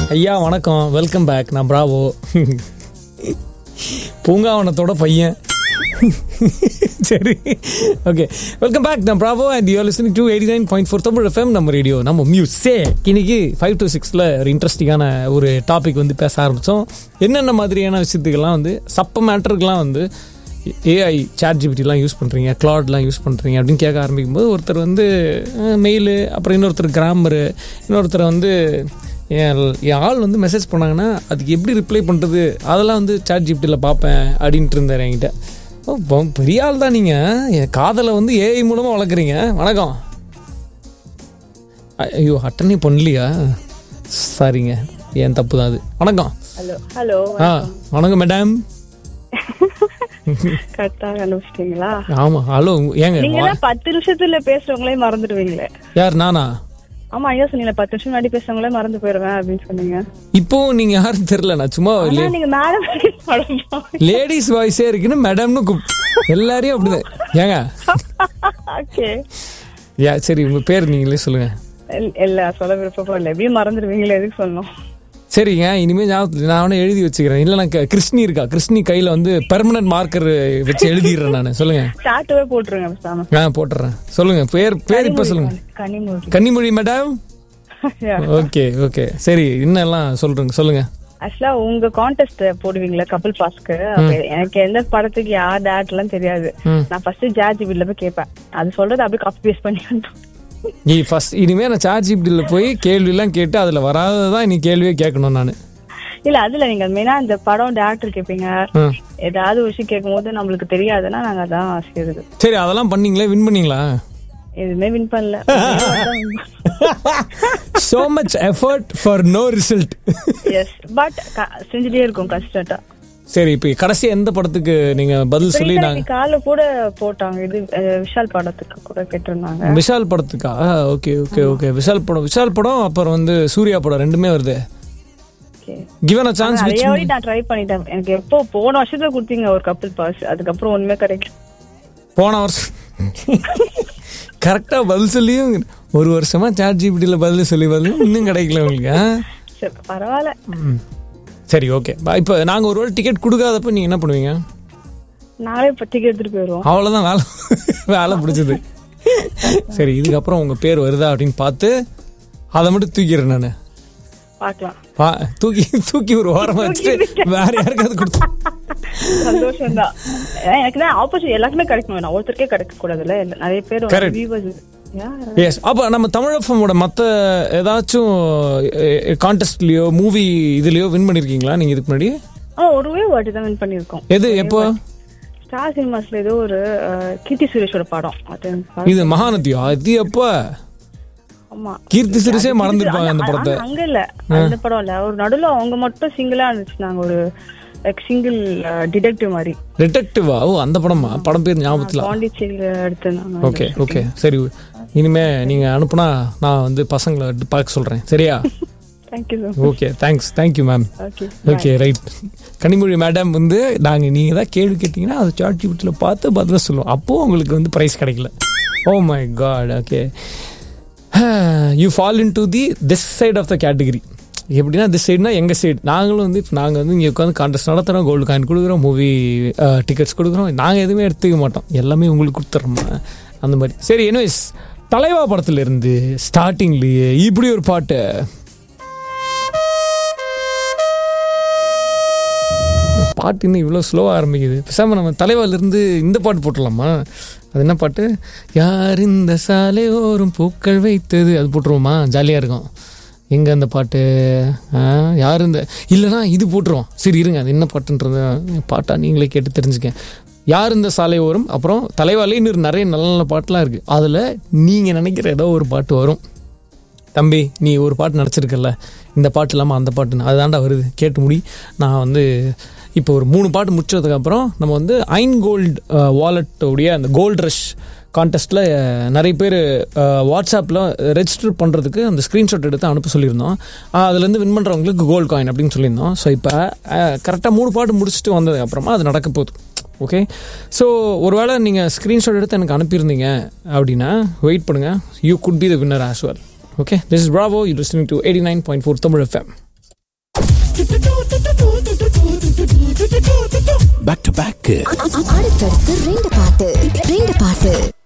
ஐயா வணக்கம் welcome back நான் பிராவோ பூங்காவனத்தோட பையன் சரி ஓகே வெல்கம் பேக் நான் Bravo and you listening to eighty nine point four Tamil FM நம்ம ரேடியோ நம்ம மியூஸே இன்னைக்கு ஃபைவ் டு சிக்ஸில் ஒரு இன்ட்ரெஸ்டிங்கான ஒரு டாபிக் வந்து பேச ஆரம்பித்தோம் என்னென்ன மாதிரியான விஷயத்துக்கெல்லாம் வந்து சப்ப மேட்டருக்கெல்லாம் வந்து ஏஐ சாட் ஜிபிடிலாம் யூஸ் பண்ணுறீங்க க்ளாட்லாம் யூஸ் பண்ணுறீங்க அப்படின்னு கேட்க ஆரம்பிக்கும் போது ஒருத்தர் வந்து மெயிலு அப்புறம் இன்னொருத்தர் கிராமரு இன்னொருத்தர் வந்து என் என் ஆள் வந்து மெசேஜ் பண்ணாங்கன்னா அதுக்கு எப்படி ரிப்ளை பண்ணுறது அதெல்லாம் வந்து சாட் ஜிபிடியில் பார்ப்பேன் அப்படின்ட்டு இருந்தார் என்கிட்ட ஓ, ப- பெரிய ஆள் தான் நீங்கள் என் காதலை வந்து ஏஐ மூலமாக வளர்க்குறீங்க வணக்கம் ஐ- ஐயோ அட்டனே பண்ணலையா சாரிங்க என் தப்பு தான் அது வணக்கம் ஹலோ ஹலோ ஆ வணக்கம் மேடம் கரெக்டா கண்டுபிடிச்சிட்டீங்களா ஆமாம் ஹலோ ஏங்க நீங்க எல்லாம் பத்து நிமிஷத்துல பேசுறவங்களே மறந்துடுவீங்களே யார் நானா ஆமா ஐயா சொன்னீங்க பத்து நிமிஷம் முன்னாடி பேசுறவங்களே மறந்து போயிருவேன் அப்படின்னு சொன்னீங்க இப்போ நீங்க யாரும் தெரியல நான் சும்மா ஆனா நீங்க மேடம் லேடிஸ் வாய்ஸே இருக்குன்னு மேடம்னு கூப் எல்லாரையும் அப்படிதான் ஏங்க ஓகே யா சரி உங்க பேர் நீங்களே சொல்லுங்க இல்ல சொல்ல விருப்பம் இல்ல எப்படியும் மறந்துடுவீங்களே எதுக்கு சொல்லணும் சரிங்க இனிமே ஞாபகத்துல நான் அவனை எழுதி வச்சுக்கிறேன் இல்ல நான் க- கிருஷ்ணி இருக்கா கிருஷ்ணி கையில வந்து பெர்மனன்ட் மார்க்கர் வச்சு எழுதிடுறேன் நான் சொல்லுங்க சாட்டுவே போட்டுருங்க பேசாம ஆ போட்டுறேன் சொல்லுங்க பேர் பேர் இப்ப சொல்லுங்க Kanimozhi Kannimozhi madam okay okay சரி இன்னெல்லாம் சொல்றேங்க சொல்லுங்க ஆக்சுவலா உங்க கான்டெஸ்ட் போடுவீங்களா கபில் பாஸ்க்கு அப்ப எனக்கு எந்த படத்துக்கு யார் டேட் எல்லாம் தெரியாது ம். நான் ஃபர்ஸ்ட் ஜார்ஜ் வீட்ல போய் கேட்பேன் அது சொல்றது அப்படியே காப்பி பேஸ்ட் பண்ணி வந்துரும். நீ ஃபர்ஸ்ட் இனிமே நான் சார்ஜ் ஜிபிடியில் போய் கேள்வியெல்லாம் கேட்டு அதுல வராததான் நீ கேள்வியே கேட்கணும் நான் இல்ல அதுல நீங்க மெயினா இந்த படம் டேரக்டர் கேப்பீங்க ஏதாவது ஒரு விஷயம் கேட்கும் போது நம்மளுக்கு தெரியாதுன்னா நாங்க அதான் செய்யறது சரி அதெல்லாம் பண்ணீங்களே வின் பண்ணீங்களா எதுவுமே வின் பண்ணல so much effort for no result yes but செஞ்சுட்டே இருக்கும் கன்ஸ்டன்டா சரி இப்போ கடைசி எந்த படத்துக்கு நீங்க பதில் சொல்லி நாங்க கால கூட போட்டாங்க இது அஹ், விஷால் படத்துக்கு கூட கேட்டிருந்தாங்க விஷால் படத்துக்கா ஓகே ஓகே ஓகே விஷால் படம் விஷால் படம் அப்புறம் வந்து சூர்யா படம் ரெண்டுமே வருது Okay. கிவன் அ சான்ஸ் நிறைய வாட்டி நான் ட்ரை பண்ணிட்டேன் எனக்கு எப்போ போன வருஷத்துல கொடுத்தீங்க ஒரு கப்பிள் பாஸ் அதுக்கப்புறம் ஒண்ணுமே கிடைக்கல போன வருஷம் கரெக்டா பதில் சொல்லியும் ஒரு வருஷமா சாட் ஜிபிடியில் பதில் சொல்லி பதில் இன்னும் கிடைக்கல உங்களுக்கு ஆ? சரி பரவாயில்ல ம். சரி ஓகே இப்போ நாங்க ஒரு வேளை டிக்கெட் கொடுக்காதப்ப நீங்க என்ன பண்ணுவீங்க நாங்களே இப்போ டிக்கெட் எடுத்துட்டு போயிடுவோம் அவ்வளோதான் வேலை வேலை பிடிச்சது சரி இதுக்கப்புறம் உங்க பேர் வருதா அப்படின்னு பார்த்து அதை மட்டும் தூக்கிறேன் நான் பார்க்கலாம் பா தூக்கி தூக்கி ஒரு ஓரமா வச்சுட்டு வேற யாருக்காவது கொடுத்து சந்தோஷம் தான் எனக்கு தான் ஆப்போசிட் எல்லாருக்குமே கிடைக்கணும் நான் ஒருத்தருக்கே கிடைக்க கூடாதுல்ல இல்ல, நிறைய பேர் Correct. வியூவர்ஸ் எஸ் அப்போ நம்ம தமிழஃபமோட மற்ற ஏதாச்சும் கான்டெஸ்ட்லயோ மூவி இதுலயோ வின் பண்ணிருக்கீங்களா நீங்க இதுக்கு முன்னாடி ஆ ஒருவே வாட்டி தான் வின் பண்ணியிருக்கோம் எது எப்போ ஸ்டார் சினிமாஸ்ல ஏதோ ஒரு அஹ், கீர்த்தி சுரேஷோட படம் அது இது மகாநதியா இது எப்போ ஆமா கீர்த்தி சுரேஷே மறந்துருப்பாங்க அந்த ஆனா, படத்தை அங்க இல்ல அந்த படம் இல்ல ஒரு நடுவுல அவங்க மட்டும் சிங்கிளா இருந்துச்சுனாங்க ஒரு சிங்கிள் டிடெக்டிவ் மாதிரி டிடெக்டிவா ஓ அந்த படமா படம் பேர் ஞாபகத்துல பாண்டிச்சேரியில எடுத்திருந்தாங்க ஓகே ஓகே சரி இனிமே நீங்க அனுப்புனா நான் வந்து பசங்களை பார்க்க சொல்றேன் சரியா thank you sir okay thanks thank you ma'am okay okay right Kanimozhi madam வந்து நாங்கள் நீங்கள் ஏதாவது கேள்வி கேட்டிங்கன்னா அதை சாட் ஜிபிட்டில் பார்த்து பதிலாக சொல்லுவோம் அப்போது உங்களுக்கு வந்து ப்ரைஸ் கிடைக்கல oh my god okay you fall in to the this side of the category எப்படின்னா திஸ் சைடுனா எங்கள் சைடு நாங்களும் வந்து இப்போ நாங்கள் வந்து இங்கே உட்காந்து கான்டெஸ்ட் நடத்துகிறோம் கோல்டு காயின் கொடுக்குறோம் மூவி டிக்கெட்ஸ் கொடுக்குறோம் நாங்கள் எதுவுமே எடுத்துக்க மாட்டோம் எல்லாமே உங்களுக்கு கொடுத்துட்றோமா அந்த மாதிரி சரி எனிவேஸ் தலைவா படத்துல இருந்து ஸ்டார்டிங்லேயே இப்படி ஒரு பாட்டு பாட்டு இன்னும் இவ்வளோ ஸ்லோவாக ஆரம்பிக்குது பேசாமல் நம்ம தலைவாலிருந்து இந்த பாட்டு போட்டுடலாமா அது என்ன பாட்டு யார் இந்த சாலை ஓரும் பூக்கள் வைத்தது அது போட்டுருவோமா ஜாலியாக இருக்கும் எங்கே அந்த பாட்டு ஆ, யார் இந்த இல்லைனா இது போட்டுருவோம் சரி இருங்க அது என்ன பாட்டுன்றது பாட்டா நீங்களே கேட்டு தெரிஞ்சுக்க யார் இந்த சாலை ஓரம் அப்புறம் தலைவாலின்னு நிறைய நல்ல நல்ல பாட்டுலாம் இருக்குது அதில் நீங்கள் நினைக்கிற ஏதோ ஒரு பாட்டு வரும் தம்பி நீ ஒரு பாட்டு நடிச்சிருக்கல இந்த பாட்டு இல்லாமல் அந்த பாட்டு அதுதான்டா வருது கேட்டு முடி நான் வந்து இப்போ ஒரு மூணு பாட்டு முடிச்சதுக்கப்புறம் நம்ம வந்து ஐன் கோல்டு வாலெட்டோடைய அந்த கோல்டு ரஷ் கான்டெஸ்ட்டில் நிறைய பேர் வாட்ஸ்அப்பில் ரெஜிஸ்டர் பண்ணுறதுக்கு அந்த ஸ்க்ரீன்ஷாட் எடுத்து அனுப்ப சொல்லியிருந்தோம் அஹ், அதுலேருந்து வின் பண்ணுறவங்களுக்கு கோல்டு காயின் அப்படின்னு சொல்லியிருந்தோம் ஸோ இப்போ கரெக்டாக மூணு பாட்டு முடிச்சுட்டு வந்ததுக்கப்புறமா அது நடக்க போகுது ஓகே ஸோ ஒருவேளை நீங்கள் ஸ்க்ரீன்ஷாட் எடுத்து எனக்கு அனுப்பியிருந்தீங்க அப்படின்னா வெயிட் பண்ணுங்கள் you could be the winner as well okay this is Bravo you listening to eighty nine point four Tamil FM back to back அடுத்தடுத்து ரெண்டு பாட்டு ரெண்டு பாட்டு